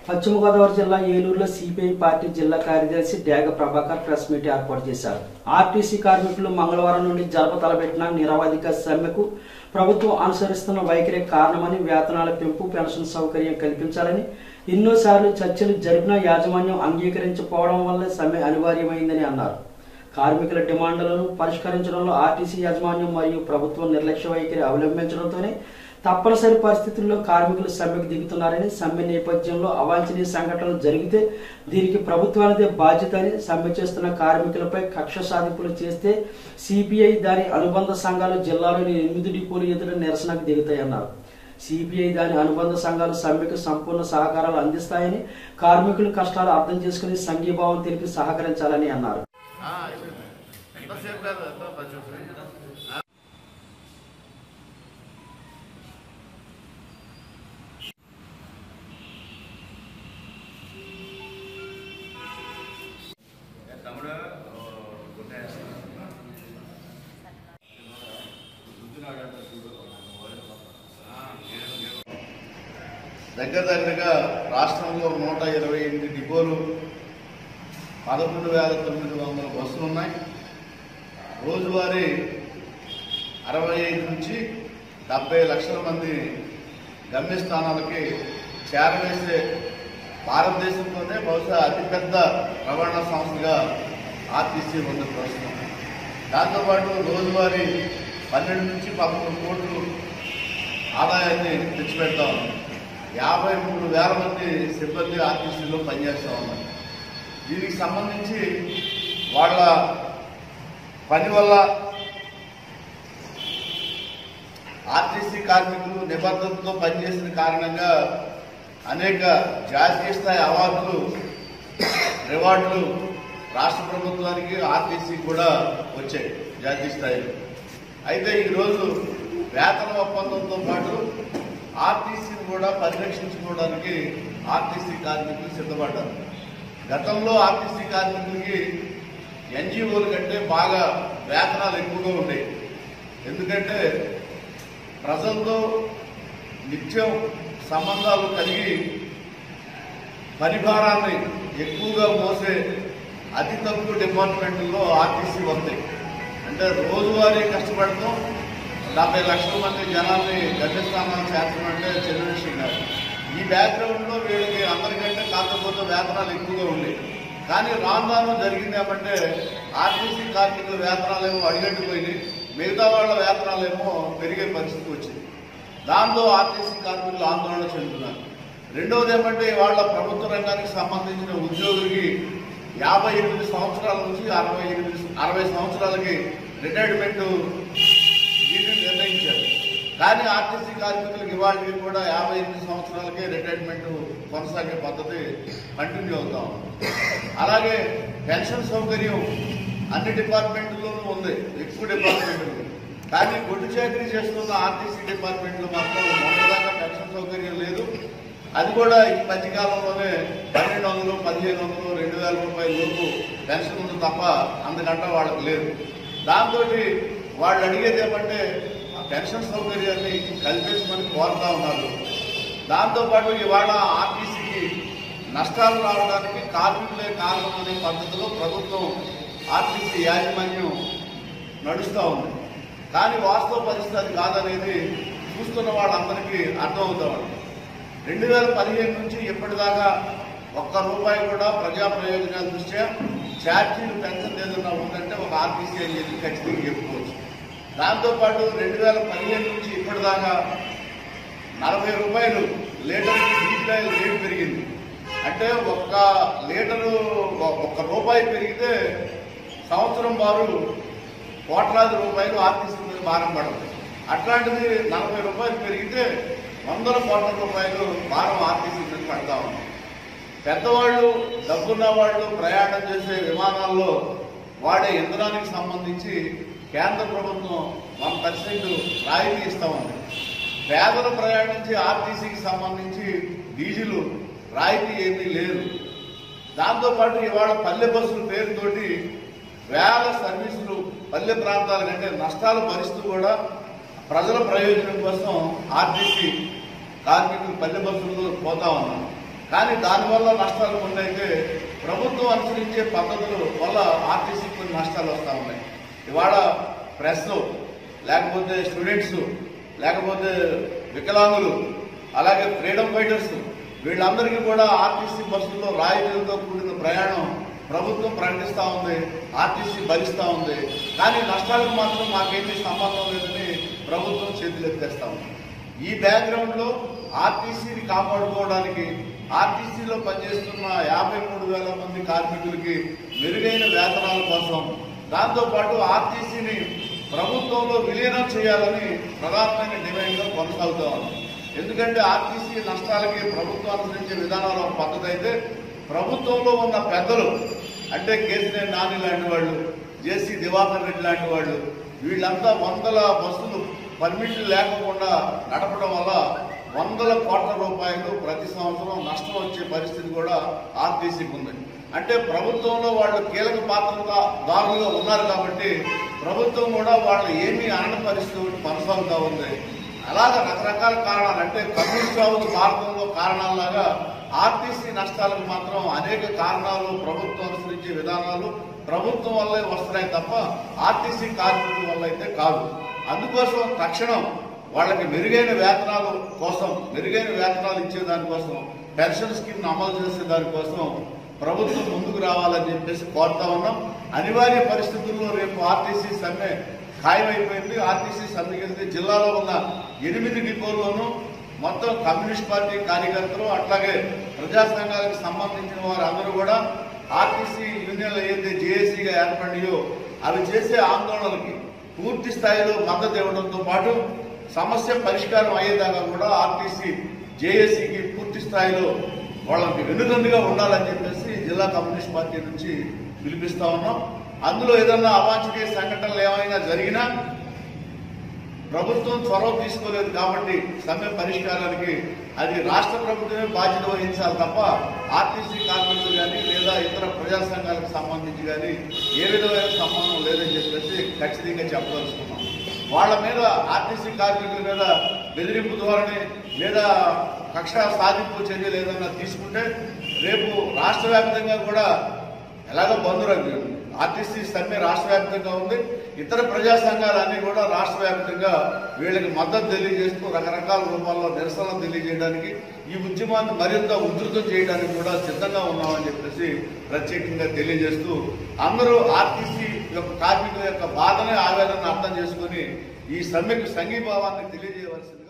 పశ్చిమ గోదావరి జిల్లా ఏలూరులో సిపిఐ పార్టీ జిల్లా కార్యదర్శి డ్యాగ ప్రభాకర్ ప్రెస్ మీట్ ఏర్పాటు చేశారు ఆర్టీసీ కార్మికులు మంగళవారం నుండి జరప తలపెట్టిన నిరవధిక సమ్మెకు ప్రభుత్వం అనుసరిస్తున్న వైఖరి కారణమని వేతనాల పెంపు పెన్షన్ సౌకర్యం కల్పించాలని ఎన్నోసార్లు చర్చలు జరిపినా యాజమాన్యం అంగీకరించకపోవడం వల్ల సమ్మె అనివార్యమైందని అన్నారు కార్మికుల డిమాండ్లను పరిష్కరించడంలో ఆర్టీసీ యాజమాన్యం మరియు ప్రభుత్వం నిర్లక్ష్య వైఖరి అవలంబించడంతోనే తప్పనిసరి పరిస్థితుల్లో కార్మికులు సమ్మెకు దిగుతున్నారని సమ్మె నేపథ్యంలో అవాంఛనీయ సంఘటనలు జరిగితే దీనికి ప్రభుత్వానిదే బాధ్యత అని సమ్మె చేస్తున్న కార్మికులపై కక్ష సాధింపులు చేస్తే సిపిఐ దాని అనుబంధ సంఘాలు జిల్లాలోని ఎనిమిది డిపోలు ఎదుట నిరసనకు దిగుతాయన్నారు సిపిఐ దాని అనుబంధ సంఘాలు సమ్మెకు సంపూర్ణ సహకారాలు అందిస్తాయని కార్మికుల కష్టాలు అర్థం చేసుకుని సంఘీభావం తెలిపి సహకరించాలని అన్నారు ఎంతసేపు కాదు ఎంత పది నిమిషాలు. ఏ తమ్ముడు ఓ, గుడ్డేస్తా. గుద్దునాడంట చూడు. ఆ, నేను- నేను- దగ్గర దగ్గరగా రాష్ట్రంలో నూట ఇరవై ఎనిమిది డిపోలు పదకొండు వేల తొమ్మిది వందల బస్సులు ఉన్నాయి రోజువారీ అరవై ఐదు నుంచి డెబ్బై లక్షల మంది గమ్యస్థానాలకి చేరవేసే భారతదేశంలోనే బహుశా అతిపెద్ద రవాణా సంస్థగా ఆర్టీసీ ఉంది ప్రస్తుతం దాంతోపాటు రోజువారీ పన్నెండు నుంచి పదకొండు కోట్లు ఆదాయాన్ని తెచ్చిపెడతా ఉంది యాభై మూడు వేల మంది సిబ్బంది ఆర్టీసీలో పనిచేస్తూ ఉన్నారు దీనికి సంబంధించి వాళ్ళ పని వల్ల ఆర్టీసీ కార్మికులు నిబద్ధతతో పనిచేసిన కారణంగా అనేక జాతీయ స్థాయి అవార్డులు రివార్డులు రాష్ట్ర ప్రభుత్వానికి ఆర్టీసీ కూడా వచ్చాయి జాతీయ స్థాయిలో అయితే ఈరోజు వేతన ఒప్పందంతో పాటు ఆర్టీసీని కూడా పరిరక్షించుకోవడానికి ఆర్టీసీ కార్మికులు సిద్ధపడ్డారు గతంలో ఆర్టీసీ కార్మికులకి ఎన్జిఓల కంటే బాగా వేతనాలు ఎక్కువగా ఉండేవి ఎందుకంటే ప్రజలతో నిత్యం సంబంధాలు కలిగి పరిభారాన్ని ఎక్కువగా మోసే అతి తక్కువ డిపార్ట్మెంట్లో ఆర్టీసీ ఉంది అంటే రోజువారీ కష్టపడతాం డెబ్బై లక్షల మంది జనాల్ని గమ్యస్థానాలు చేర్చమంటే చిన్న విషయం కాదు ఈ బ్యాక్గ్రౌండ్లో వీళ్ళకి అందరికంటే కాకపోతే వేతనాలు ఎక్కువగా ఉండేవి కానీ రాను రాను జరిగింది ఏమంటే ఆర్టీసీ కార్మికుల వేతనాలేమో అడిగట్టుపోయినాయి మిగతా వాళ్ళ వేతనాలేమో పెరిగే పరిస్థితి వచ్చింది దాంతో ఆర్టీసీ కార్మికులు ఆందోళన చెందుతున్నారు రెండవది ఏమంటే ఇవాళ ప్రభుత్వ రంగానికి సంబంధించిన ఉద్యోగులకి యాభై ఎనిమిది సంవత్సరాల నుంచి అరవై ఎనిమిది అరవై సంవత్సరాలకి రిటైర్మెంట్ దీన్ని నిర్ణయించారు కానీ ఆర్టీసీ కార్మికులకు ఇవాళకి కూడా యాభై ఎనిమిది సంవత్సరాలకే రిటైర్మెంట్ కొనసాగే పద్ధతి కంటిన్యూ అవుతా ఉంది అలాగే పెన్షన్ సౌకర్యం అన్ని డిపార్ట్మెంట్లోనూ ఉంది ఎక్కువ డిపార్ట్మెంట్లు కానీ గొడ్డు చాకరీ చేస్తున్న ఆర్టీసీ డిపార్ట్మెంట్లో మాత్రం మొన్నదాకా పెన్షన్ సౌకర్యం లేదు అది కూడా ఈ మధ్యకాలంలోనే పన్నెండు వందలు పదిహేను వందలు రెండు వేల రూపాయల లోపు పెన్షన్ ఉంది తప్ప అందుకంటే వాళ్ళకి లేదు దాంతో వాళ్ళు అడిగేది ఏమంటే ఆ పెన్షన్ సౌకర్యాన్ని కల్పించమని కోరుతా ఉన్నారు దాంతోపాటు ఇవాళ ఆర్టీసీకి నష్టాలు రావడానికి కార్మికులే కారణం అనే పద్ధతిలో ప్రభుత్వం ఆర్టీసీ యాజమాన్యం నడుస్తూ ఉంది కానీ వాస్తవ పరిస్థితి అది కాదనేది చూస్తున్న వాళ్ళందరికీ అర్థమవుతా ఉంది రెండు వేల పదిహేను నుంచి ఇప్పటిదాకా ఒక్క రూపాయి కూడా ప్రజా ప్రయోజనాల దృష్ట్యా ఛార్జీలు పెన్షన్ ఏదన్నా ఉందంటే ఒక ఆర్టీసీ అని చెప్పి ఖచ్చితంగా చెప్పుకోవచ్చు దాంతోపాటు రెండు వేల పదిహేను నుంచి ఇప్పటిదాకా నలభై రూపాయలు లీటర్కి డీజిల్ ఆయిల్ రేటు పెరిగింది అంటే ఒక్క లీటరు ఒ- ఒక్క రూపాయి పెరిగితే సంవత్సరం వారు కోట్లాది రూపాయలు ఆర్టీసీ మీద భారం పడదు అట్లాంటిది నలభై రూపాయలు పెరిగితే వందల కోట్ల రూపాయలు భారం ఆర్టీసీ మీద పడతా ఉంది పెద్దవాళ్ళు డబ్బున్న వాళ్ళు ప్రయాణం చేసే విమానాల్లో వాడే ఇంధనానికి సంబంధించి కేంద్ర ప్రభుత్వం వన్ పర్సెంట్ రాయితీ ఇస్తా ఉంది పేదలు ప్రయాణించే ఆర్టీసీకి సంబంధించి డీజిల్ రాయితీ ఏమీ లేదు దాంతోపాటు ఇవాళ పల్లె బస్సుల పేరుతోటి వేల సర్వీసులు పల్లె ప్రాంతాల కంటే నష్టాలు భరిస్తూ కూడా ప్రజల ప్రయోజనం కోసం ఆర్టీసీ కార్మికులు పల్లె బస్సుల్లో పోతా ఉన్నారు కానీ దానివల్ల నష్టాలు కొన్ని అయితే ప్రభుత్వం అనుసరించే పద్ధతుల వల్ల ఆర్టీసీ కొన్ని నష్టాలు వస్తూ ఉన్నాయి ఇవాళ ప్రెస్ లేకపోతే స్టూడెంట్స్ లేకపోతే వికలాంగులు అలాగే ఫ్రీడమ్ ఫైటర్స్ వీళ్ళందరికీ కూడా ఆర్టీసీ బస్సుల్లో రాయితీలతో కూడిన ప్రయాణం ప్రభుత్వం ప్రకటిస్తూ ఉంది ఆర్టీసీ భరిస్తూ ఉంది కానీ నష్టాలకు మాత్రం మాకేమీ సంబంధం లేదని ప్రభుత్వం చేతులు ఎత్తేస్తా ఉంది ఈ బ్యాక్గ్రౌండ్ లో ఆర్టీసీని కాపాడుకోవడానికి ఆర్టీసీలో పనిచేస్తున్న యాభై మూడు వేల మంది కార్మికులకి మెరుగైన వేతనాల కోసం దాంతోపాటు ఆర్టీసీని ప్రభుత్వంలో విలీనం చేయాలని ప్రధానమైన డిమాండ్గా కొనసాగుతా ఉంది ఎందుకంటే ఆర్టీసీ నష్టాలకి ప్రభుత్వం అనుసరించే విధానాలు ఒక పద్ధతి అయితే ప్రభుత్వంలో ఉన్న పెద్దలు అంటే కేసీఆర్ నాని లాంటి వాళ్ళు జేసీ దివాకర్ రెడ్డి లాంటి వాళ్ళు వీళ్ళంతా వందల బస్సులు పర్మిట్లు లేకుండా నడపడం వల్ల వందల కోట్ల రూపాయలు ప్రతి సంవత్సరం నష్టం వచ్చే పరిస్థితి కూడా ఆర్టీసీకి ఉంది అంటే ప్రభుత్వంలో వాళ్ళు కీలక పాత్రగా దారులుగా ఉన్నారు కాబట్టి ప్రభుత్వం కూడా వాళ్ళు ఏమీ అనని పరిస్థితి కొనసాగుతూ ఉంది అలాగ రకరకాల కారణాలు అంటే కమ్యూనిస్ట్ రావుల భారతంలో కారణాలలాగా ఆర్టీసీ నష్టాలకు మాత్రం అనేక కారణాలు ప్రభుత్వం అనుసరించే విధానాలు ప్రభుత్వం వల్లే వస్తున్నాయి తప్ప ఆర్టీసీ కార్మికుల వల్ల అయితే కాదు అందుకోసం తక్షణం వాళ్ళకి మెరుగైన వేతనాలు కోసం మెరుగైన వేతనాలు ఇచ్చే దానికోసం పెన్షన్ స్కీమ్ అమలు చేసే దానికోసం ప్రభుత్వం ముందుకు రావాలని చెప్పేసి కోరుతా ఉన్నాం అనివార్య పరిస్థితుల్లో రేపు ఆర్టీసీ సమ్మె ఖాయమైపోయింది ఆర్టీసీ సమ్మెకి జిల్లాలో ఉన్న ఎనిమిది డిపోల్లోనూ మొత్తం కమ్యూనిస్ట్ పార్టీ కార్యకర్తలు అట్లాగే ప్రజా సంఘాలకు సంబంధించిన వారు అందరూ కూడా ఆర్టీసీ యూనియన్లు ఏదైతే జేఏసీగా ఏర్పడినాయో అవి చేసే ఆందోళనలకి పూర్తి స్థాయిలో మద్దతు ఇవ్వడంతో పాటు సమస్య పరిష్కారం అయ్యేదాకా కూడా ఆర్టీసీ జేఏసీకి పూర్తి స్థాయిలో వాళ్ళకి వెనుదండుగా ఉండాలని చెప్పేసి జిల్లా కమ్యూనిస్ట్ పార్టీ నుంచి పిలిపిస్తా ఉన్నాం అందులో ఏదన్నా అవాంఛనీయ సంఘటనలు ఏమైనా జరిగినా ప్రభుత్వం చొరవ తీసుకోలేదు కాబట్టి సమ్మె పరిష్కారానికి అది రాష్ట్ర ప్రభుత్వమే బాధ్యత వహించాలి తప్ప ఆర్టీసీ కార్మికులు కానీ లేదా ఇతర ప్రజా సంఘాలకు సంబంధించి కానీ ఏ విధమైన సంబంధం లేదని చెప్పేసి ఖచ్చితంగా చెప్పదలుచుకున్నాం వాళ్ళ మీద ఆర్టీసీ కార్మికుల మీద బెదిరింపు ధోరణి లేదా కక్ష సాధింపు చర్యలు ఏదైనా తీసుకుంటే రేపు రాష్ట్ర వ్యాప్తంగా కూడా ఎలాగో బంధు రద్దు ఆర్టీసీ సమ్మె రాష్ట్ర వ్యాప్తంగా ఉంది ఇతర ప్రజా సంఘాలన్నీ కూడా రాష్ట్ర వ్యాప్తంగా వీళ్ళకి మద్దతు తెలియజేస్తూ రకరకాల రూపాల్లో నిరసన తెలియజేయడానికి ఈ ఉద్యమాన్ని మరింత ఉధృతం చేయడానికి కూడా సిద్ధంగా ఉన్నామని చెప్పేసి ప్రత్యేకంగా తెలియజేస్తూ అందరూ ఆర్టీసీ యొక్క కార్మికుల యొక్క బాధనే ఆవేదన అర్థం చేసుకుని ఈ సమ్మెకు సంఘీభావాన్ని తెలియజేయవలసింది